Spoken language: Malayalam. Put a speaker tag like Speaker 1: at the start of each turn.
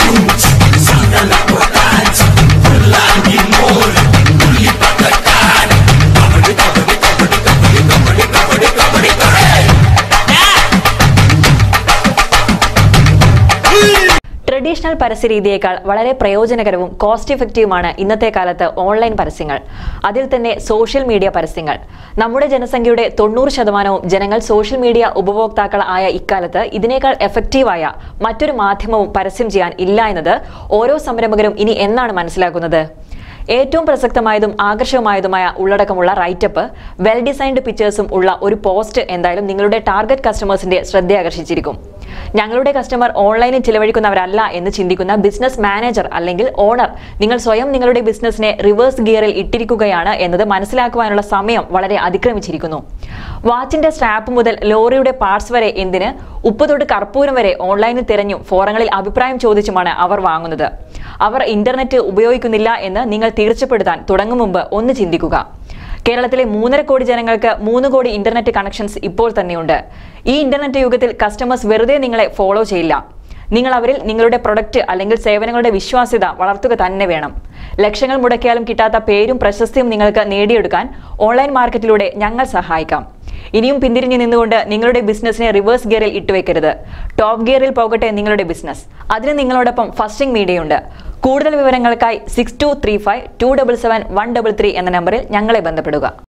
Speaker 1: ട്രഡീഷണൽ പരസ്യ രീതിയേക്കാൾ വളരെ പ്രയോജനകരവും കോസ്റ്റ് ഇഫക്റ്റീവുമാണ് ഇന്നത്തെ കാലത്ത് ഓൺലൈൻ പരസ്യങ്ങൾ അതിൽ തന്നെ സോഷ്യൽ മീഡിയ പരസ്യങ്ങൾ നമ്മുടെ ജനസംഖ്യയുടെ തൊണ്ണൂറ് ശതമാനവും ജനങ്ങൾ സോഷ്യൽ മീഡിയ ഉപഭോക്താക്കൾ ആയ ഇക്കാലത്ത് ഇതിനേക്കാൾ എഫക്റ്റീവായ മറ്റൊരു മാധ്യമവും പരസ്യം ചെയ്യാൻ ഇല്ല എന്നത് ഓരോ സംരംഭകരും ഇനി എന്നാണ് മനസ്സിലാക്കുന്നത് ഏറ്റവും പ്രസക്തമായതും ആകർഷകമായതുമായ ഉള്ളടക്കമുള്ള റൈറ്റപ്പ് വെൽ ഡിസൈൻഡ് പിക്ചേഴ്സും ഉള്ള ഒരു പോസ്റ്റ് എന്തായാലും നിങ്ങളുടെ ടാർഗറ്റ് കസ്റ്റമേഴ്സിന്റെ ശ്രദ്ധയാകർഷിച്ചിരിക്കും ഞങ്ങളുടെ കസ്റ്റമർ ഓൺലൈനിൽ ചിലവഴിക്കുന്നവരല്ല എന്ന് ചിന്തിക്കുന്ന ബിസിനസ് മാനേജർ അല്ലെങ്കിൽ ഓണർ നിങ്ങൾ സ്വയം നിങ്ങളുടെ ബിസിനസിനെ റിവേഴ്സ് ഗിയറിൽ ഇട്ടിരിക്കുകയാണ് എന്നത് മനസ്സിലാക്കുവാനുള്ള സമയം വളരെ അതിക്രമിച്ചിരിക്കുന്നു വാച്ചിന്റെ സ്ട്രാപ്പ് മുതൽ ലോറിയുടെ പാർട്സ് വരെ എന്തിന് ഉപ്പ് തൊട്ട് കർപ്പൂരം വരെ ഓൺലൈനിൽ തിരഞ്ഞും ഫോറങ്ങളിൽ അഭിപ്രായം ചോദിച്ചുമാണ് അവർ വാങ്ങുന്നത് അവർ ഇന്റർനെറ്റ് ഉപയോഗിക്കുന്നില്ല എന്ന് നിങ്ങൾ തീർച്ചപ്പെടുത്താൻ തുടങ്ങും മുമ്പ് ഒന്ന് ചിന്തിക്കുക കേരളത്തിലെ മൂന്നര കോടി ജനങ്ങൾക്ക് മൂന്ന് കോടി ഇന്റർനെറ്റ് കണക്ഷൻസ് ഇപ്പോൾ തന്നെയുണ്ട് ഈ ഇന്റർനെറ്റ് യുഗത്തിൽ കസ്റ്റമേഴ്സ് വെറുതെ നിങ്ങളെ ഫോളോ ചെയ്യില്ല നിങ്ങൾ അവരിൽ നിങ്ങളുടെ പ്രൊഡക്റ്റ് അല്ലെങ്കിൽ സേവനങ്ങളുടെ വിശ്വാസ്യത വളർത്തുക തന്നെ വേണം ലക്ഷങ്ങൾ മുടക്കിയാലും കിട്ടാത്ത പേരും പ്രശസ്തിയും നിങ്ങൾക്ക് നേടിയെടുക്കാൻ ഓൺലൈൻ മാർക്കറ്റിലൂടെ ഞങ്ങൾ സഹായിക്കാം ഇനിയും പിന്തിരിഞ്ഞു നിന്നുകൊണ്ട് നിങ്ങളുടെ ബിസിനസിനെ റിവേഴ്സ് ഗിയറിൽ ഇട്ടുവെക്കരുത് ടോപ്പ് ഗിയറിൽ പോകട്ടെ നിങ്ങളുടെ ബിസിനസ് അതിന് നിങ്ങളോടൊപ്പം ഫസ്റ്റിംഗ് മീഡിയയുണ്ട് കൂടുതൽ വിവരങ്ങൾക്കായി six two three five two double seven one double three എന്ന നമ്പറിൽ ഞങ്ങളെ ബന്ധപ്പെടുക